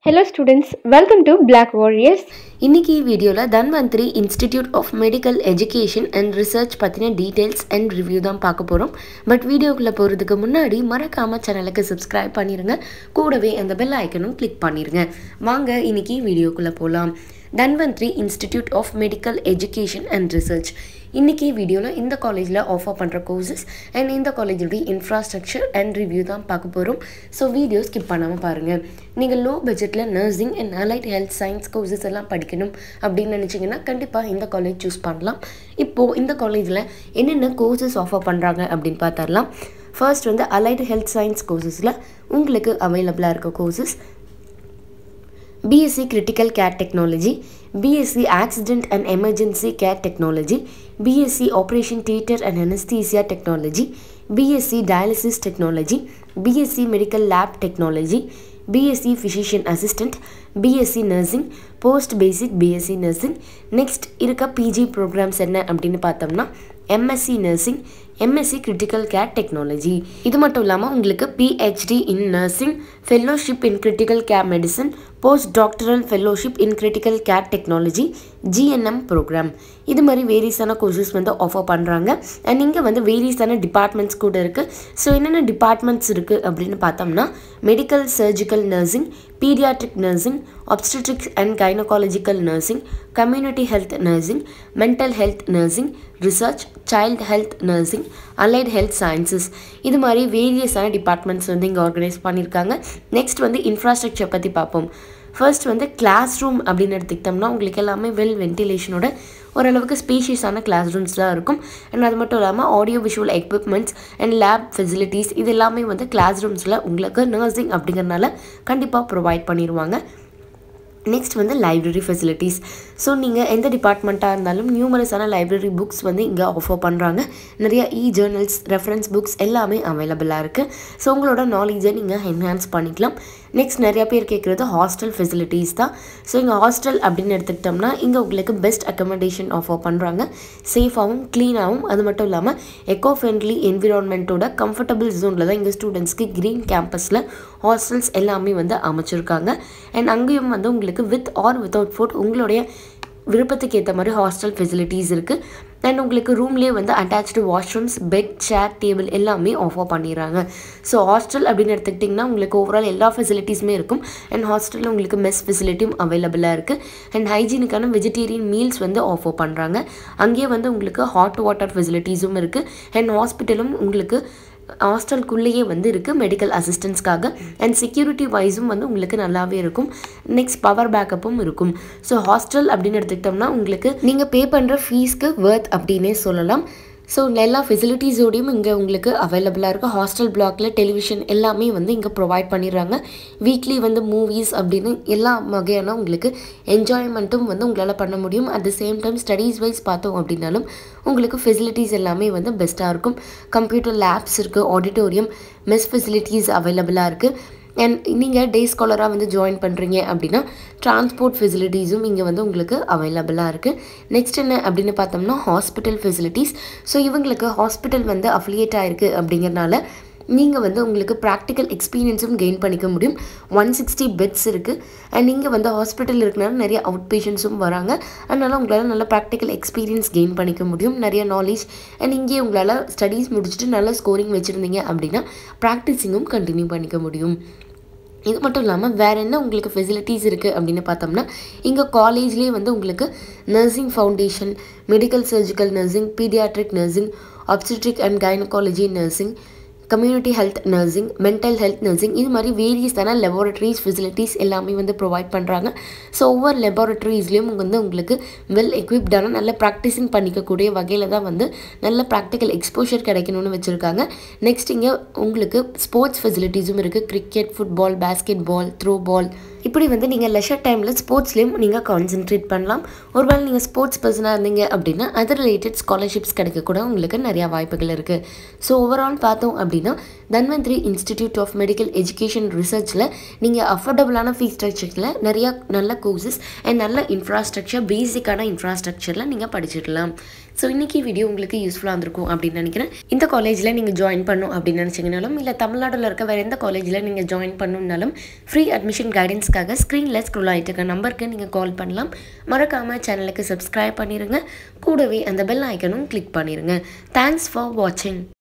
Hello students, welcome to Black Warriors. இன்னைக்கு வீடியோவில் Dhanvantari institute of medical education and research பற்றின details and review தான் பார்க்க போகிறோம் பட் வீடியோக்குள்ளே போகிறதுக்கு முன்னாடி மறக்காமல் சேனலுக்கு சப்ஸ்கிரைப் பண்ணிடுங்க கூடவே அந்த பெல் ஐக்கனும் கிளிக் பண்ணிடுங்க வாங்க இன்னைக்கு வீடியோக்குள்ளே போகலாம் Dhanvantari institute of medical education and research இன்னைக்கு வீடியோவில் இந்த காலேஜில் ஆஃபர் பண்ணுற கோர்சஸ் அண்ட் இந்த காலேஜோடைய இன்ஃப்ராஸ்ட்ரக்சர் அண்ட் ரிவ்யூ தான் பார்க்க போகிறோம் ஸோ வீடியோ ஸ்கிப் பண்ணாமல் பாருங்கள் நீங்கள் லோ பட்ஜெட்டில் nursing and allied health science courses எல்லாம் படிக்கணும் அப்படின்னு நினச்சிங்கன்னா கண்டிப்பாக இந்த காலேஜ் சூஸ் பண்ணலாம் இப்போது இந்த காலேஜில் என்னென்ன கோர்சஸ் ஆஃபர் பண்ணுறாங்க அப்படின்னு பார்த்தரலாம் ஃபர்ஸ்ட் வந்து அலைட் ஹெல்த் சயின்ஸ் கோர்சஸில் உங்களுக்கு அவைலபிளாக இருக்க courses BSc critical care technology BSc accident and emergency care technology BSc operation theatre and anaesthesia technology BSc dialysis technology BSc medical lab technology BSc physician assistant BSc nursing post basic BSc nursing next இருக்க PG programmes என்ன அப்படின்னு பார்த்தோம்னா MSc nursing MSc critical care technology இது மட்டும் இல்லாமல் உங்களுக்கு PhD in nursing fellowship in critical care medicine post doctoral fellowship in critical care technology GNM programme இது மாதிரி வேரியஸான கோர்சஸ் வந்து ஆஃபர் பண்ணுறாங்க அண்ட் இங்கே வந்து வேரியஸான டிபார்ட்மெண்ட்ஸ் கூட இருக்குது ஸோ என்னென்ன டிபார்ட்மெண்ட்ஸ் இருக்குது அப்படின்னு பார்த்தோம்னா medical surgical nursing paediatric nursing obstetrics and gynaecological nursing community health nursing mental health nursing research child health nursing allied health sciences இது மாதிரி வேரியஸான டிபார்ட்மெண்ட்ஸ் வந்து இங்கே ஆர்கனைஸ் பண்ணியிருக்காங்க நெக்ஸ்ட் வந்து இன்ஃப்ராஸ்ட்ரக்சர் பற்றி பார்ப்போம் ஃபர்ஸ்ட் வந்து கிளாஸ் ரூம் அப்படின்னு எடுத்துக்கிட்டோம்னா உங்களுக்கு எல்லாமே வெல் வென்டிலேஷனோட ஓரளவுக்கு ஸ்பீஷியஸான கிளாஸ் ரூம்ஸ் தான் இருக்கும் அண்ட் அது மட்டும் இல்லாமல் audio visual equipments and lab facilities இது எல்லாமே வந்து கிளாஸ் ரூம்ஸில் உங்களுக்கு நர்சிங் அப்படிங்கிறனால கண்டிப்பாக ப்ரொவைட் பண்ணிடுவாங்க நெக்ஸ்ட் வந்து லைப்ரரி ஃபெசிலிட்டிஸ் ஸோ நீங்கள் எந்த டிபார்ட்மெண்ட்டாக இருந்தாலும் நியூமரஸான லைப்ரரி புக்ஸ் வந்து இங்கே ஆஃபர் பண்ணுறாங்க நிறைய இ ஜேர்னல்ஸ் ரெஃபரன்ஸ் புக்ஸ் எல்லாமே அவைலபிளாக இருக்குது ஸோ உங்களோட நாலேஜை நீங்கள் என்ஹான்ஸ் பண்ணிக்கலாம் நெக்ஸ்ட் நிறையா பேர் கேட்குறது ஹாஸ்டல் ஃபெசிலிட்டிஸ் தான் ஸோ இங்கே ஹாஸ்டல் அப்படின்னு எடுத்துக்கிட்டோம்னா இங்கே உங்களுக்கு பெஸ்ட் அக்கமடேஷன் ஆஃபர் பண்ணுறாங்க சேஃபாகவும் க்ளீனாகவும் அது மட்டும் இல்லாமல் எக்கோ ஃப்ரெண்ட்லி என்விரான்மெண்ட்டோட கம்ஃபர்டபுள் ஜோனில் தான் இங்கே ஸ்டூடெண்ட்ஸ்க்கு க்ரீன் கேம்பஸில் ஹாஸ்டல்ஸ் எல்லாமே வந்து அமைச்சிருக்காங்க அண்ட் அங்கேயும் வந்து உங்களுக்கு வித் ஆர் வித்தவுட் ஃபுட் உங்களுடைய விருப்பத்துக்கு ஏற்ற மாதிரி ஹாஸ்டல் ஃபெசிலிட்டிஸ் இருக்குது அண்ட் உங்களுக்கு ரூம்லேயே வந்து attach washrooms bed chair table எல்லாமே ஆஃபர் பண்ணிடுறாங்க ஸோ ஹாஸ்டல் அப்படின்னு எடுத்துக்கிட்டிங்கன்னா உங்களுக்கு ஓவரால் எல்லா ஃபெசிலிட்டிஸுமே இருக்கும் அண்ட் ஹாஸ்டலில் உங்களுக்கு மெஸ் ஃபெசிலிட்டியும் அவைலபிளாக இருக்குது அண்ட் ஹைஜீனிக்கான வெஜிடேரியன் மீல்ஸ் வந்து ஆஃபர் பண்ணுறாங்க அங்கேயே வந்து உங்களுக்கு ஹாட் வாட்டர் ஃபெசிலிட்டிஸும் இருக்குது அண்ட் ஹாஸ்பிட்டலும் உங்களுக்கு ஹாஸ்டலுக்குள்ளேயே வந்து இருக்குது மெடிக்கல் அசிஸ்டன்ஸ்க்காக அண்ட் செக்யூரிட்டி வைஸும் வந்து உங்களுக்கு நல்லாவே இருக்கும் நெக்ஸ்ட் பவர் பேக்கப்பும் இருக்கும் ஸோ ஹாஸ்டல் அப்படின்னு எடுத்துக்கிட்டோம்னா உங்களுக்கு நீங்கள் பே பண்ணுற ஃபீஸ்க்கு வேர்த் அப்படின்னே சொல்லலாம் ஸோ எல்லா ஃபெசிலிட்டிஸோடையும் இங்கே உங்களுக்கு அவைலபிளாக இருக்குது ஹாஸ்டல் பிளாக்ல டெலிவிஷன் எல்லாமே வந்து இங்கே ப்ரொவைட் பண்ணிடுறாங்க வீக்லி வந்து மூவிஸ் அப்படின்னு எல்லா வகையான உங்களுக்கு என்ஜாய்மெண்ட்டும் வந்து உங்களால் பண்ண முடியும் at the same time studies wise பார்த்தோம் அப்படின்னாலும் உங்களுக்கு ஃபெசிலிட்டிஸ் எல்லாமே வந்து பெஸ்ட்டாக இருக்கும் கம்ப்யூட்டர் லேப்ஸ் இருக்குது ஆடிட்டோரியம் மெஸ் ஃபெசிலிட்டிஸ் அவைலபிளாக இருக்குது அண்ட் நீங்கள் டே ஸ்காலராக வந்து ஜாயின் பண்ணுறீங்க அப்படின்னா டிரான்ஸ்போர்ட் ஃபெசிலிட்டிஸும் இங்கே வந்து உங்களுக்கு அவைலபிளாக இருக்குது நெக்ஸ்ட் என்ன அப்படின்னு பார்த்தோம்னா ஹாஸ்பிட்டல் ஃபெசிலிட்டிஸ் ஸோ இவங்களுக்கு ஹாஸ்பிட்டல் வந்து அஃபிலியேட் ஆகிருக்கு அப்படிங்கிறனால நீங்கள் வந்து உங்களுக்கு ப்ராக்டிக்கல் எக்ஸ்பீரியன்ஸும் கெயின் பண்ணிக்க முடியும் ஒன் சிக்ஸ்டி பெட்ஸ் இருக்குது அண்ட் நீங்கள் வந்து ஹாஸ்பிட்டல் இருக்கனால நிறைய அவுட் பேஷண்ட்ஸும் வராங்க அதனால் உங்களால் நல்ல ப்ராக்டிக்கல் எக்ஸ்பீரியன்ஸ் கெயின் பண்ணிக்க முடியும் நிறைய நாலேஜ் அண்ட் இங்கேயே உங்களால் ஸ்டடீஸ் முடிச்சுட்டு நல்ல ஸ்கோரிங் வச்சுருந்தீங்க அப்படின்னா ப்ராக்டிஸிங்கும் கண்டினியூ பண்ணிக்க முடியும் இது மட்டும் இல்லாமல் வேறு என்ன உங்களுக்கு ஃபெசிலிட்டிஸ் இருக்குது அப்படின்னு பார்த்தோம்னா இங்கே காலேஜ்லேயே வந்து உங்களுக்கு nursing foundation medical surgical nursing paediatric nursing obstetric and gynaecology nursing community health nursing mental health nursing இது மாதிரி வேரியஸான லெபார்ட்டரிஸ் ஃபெசிலிட்டிஸ் எல்லாமே வந்து ப்ரொவைட் பண்ணுறாங்க ஸோ ஒவ்வொரு லெபார்ட்டரிஸ்லேயும் வந்து உங்களுக்கு வெல் எக்விப்டான நல்ல ப்ராக்டிஸிங் பண்ணிக்கக்கூடிய வகையில் தான் வந்து நல்ல ப்ராக்டிக்கல் எக்ஸ்போஷர் கிடைக்கணும்னு வச்சுருக்காங்க நெக்ஸ்ட் இங்கே உங்களுக்கு ஸ்போர்ட்ஸ் ஃபெசிலிட்டிஸும் இருக்குது cricket football basketball throw ball இப்படி வந்து நீங்கள் லெஷர் டைமில் ஸ்போர்ட்ஸ்லேயும் நீங்கள் கான்சென்ட்ரேட் பண்ணலாம் ஒருவேளை நீங்கள் ஸ்போர்ட்ஸ் பர்சனாக இருந்தீங்க அப்படின்னா அது ரிலேட்டட் ஸ்காலர்ஷிப்ஸ் கிடைக்க கூட உங்களுக்கு நிறையா வாய்ப்புகள் இருக்குது ஸோ ஓவரால் பார்த்தோம் அப்படின்னா Dhanvantari institute of medical education ரிசர்ச்சில் நீங்கள் அஃபோர்டபுளான ஃபீஸ் ஸ்ட்ரக்சரில் நிறையா நல்ல கோர்சஸ் அண்ட் நல்ல இன்ஃப்ராஸ்ட்ரக்சர் பேசிக்கான இன்ஃப்ராஸ்ட்ரக்சரில் நீங்கள் படிச்சிடலாம் ஸோ இன்றைக்கி வீடியோ உங்களுக்கு யூஸ்ஃபுல்லாக இருந்திருக்கும் அப்படின்னு நினைக்கிறேன் இந்த காலேஜில் நீங்கள் ஜாயின் பண்ணணும் அப்படின்னு நினச்சிங்கனாலும் இல்லை தமிழ்நாட்டில் இருக்க வேறு எந்த காலேஜில் நீங்கள் ஜாயின் பண்ணணுன்னாலும் ஃப்ரீ அட்மிஷன் கைடன்ஸ்க்காக ஸ்க்ரீனில் ஸ்க்ரோல் ஆகிட்டு இருக்க நம்பருக்கு நீங்கள் கால் பண்ணலாம் மறக்காமல் சேனலுக்கு சப்ஸ்கிரைப் பண்ணிடுங்க கூடவே அந்த பெல் ஐக்கனும் கிளிக் பண்ணிடுங்க தேங்க்ஸ் ஃபார் வாட்சிங்